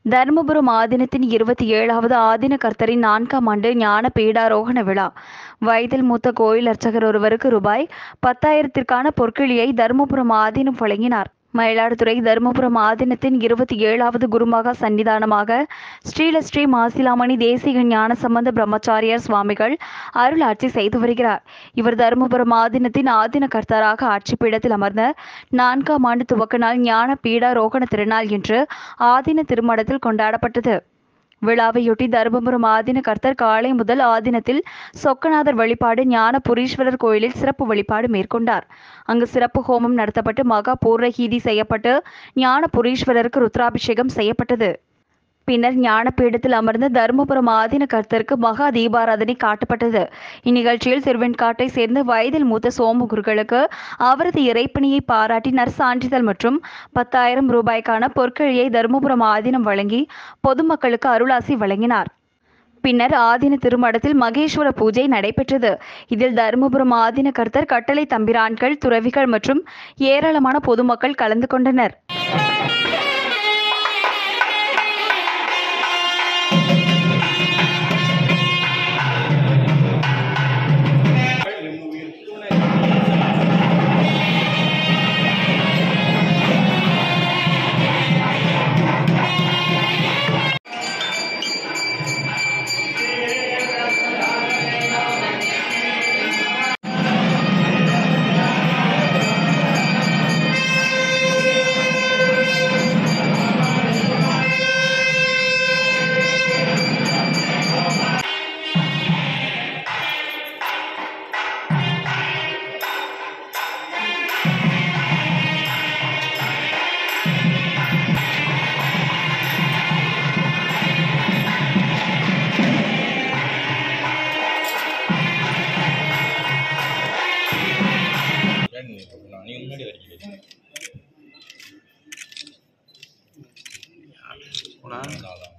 தருமபுரம் ஆதீனத்தின் இருபத்தி ஏழாவது ஆதீன கர்த்தரின் நான்காம் ஆண்டு ஞான பீடாரோகண விழா வயதில் மூத்த கோயில் அர்ச்சகர் ஒருவருக்கு ரூபாய் பத்தாயிரத்திற்கான பொற்கிழியை தருமபுரம் ஆதீனம் வழங்கினார் மயிலாடுதுறை தருமபுரம் ஆதீனத்தின் இருபத்தி ஏழாவது குருமகா சன்னிதானமாக ஸ்ரீலஸ்ரீ மாசிலாமணி தேசிக ஞான சம்பந்த பிரம்மச்சாரியார் சுவாமிகள் அருளாட்சி செய்து வருகிறார் இவர் தருமபுரம் ஆதீனத்தின் ஆதீன கர்த்தராக ஆட்சி பீடத்தில் அமர்ந்த நான்காம் ஆண்டு துவக்க நாள் ஞான பீடாரோகண திருநாள் என்று ஆதீன திருமடத்தில் கொண்டாடப்பட்டது விழாவையொட்டி தருமபுரம் ஆதீன கர்த்தர் காலை முதல் ஆதீனத்தில் சொக்கநாதர் வழிபாடு ஞான புரீஸ்வரர் கோயிலில் சிறப்பு வழிபாடு மேற்கொண்டார் அங்கு சிறப்பு ஹோமம் நடத்தப்பட்டு மகா பூர்ணகீதி செய்யப்பட்டு ஞான புரீஸ்வரருக்கு ருத்ராபிஷேகம் செய்யப்பட்டது பின்னர் ஞானபீடத்தில் அமர்ந்த தருமபுரம் ஆதீன கர்த்தருக்கு மகா தீபாராதனை காட்டப்பட்டது இந்நிகழ்ச்சியில் திருவெண்காட்டை சேர்ந்த வயதில் மூத்த சோமகுருக்களுக்கு அவரது இறைப்பணியை பாராட்டி நற்சான்றிதழ் மற்றும் பத்தாயிரம் ரூபாய்க்கான பொற்கழியை தருமபுரம் ஆதீனம் வழங்கி பொதுமக்களுக்கு அருளாசி வழங்கினார் பின்னர் ஆதீன திருமடத்தில் மகேஸ்வர பூஜை நடைபெற்றது இதில் தருமபுரம் ஆதீன கர்த்தர் கட்டளை தம்பிரான்கள் துறவிகள் மற்றும் ஏராளமான பொதுமக்கள் கலந்து கொண்டனர் பின்னாடி நில்லு. நான் நீங்க முன்னாடி வரீங்க போனா அதான்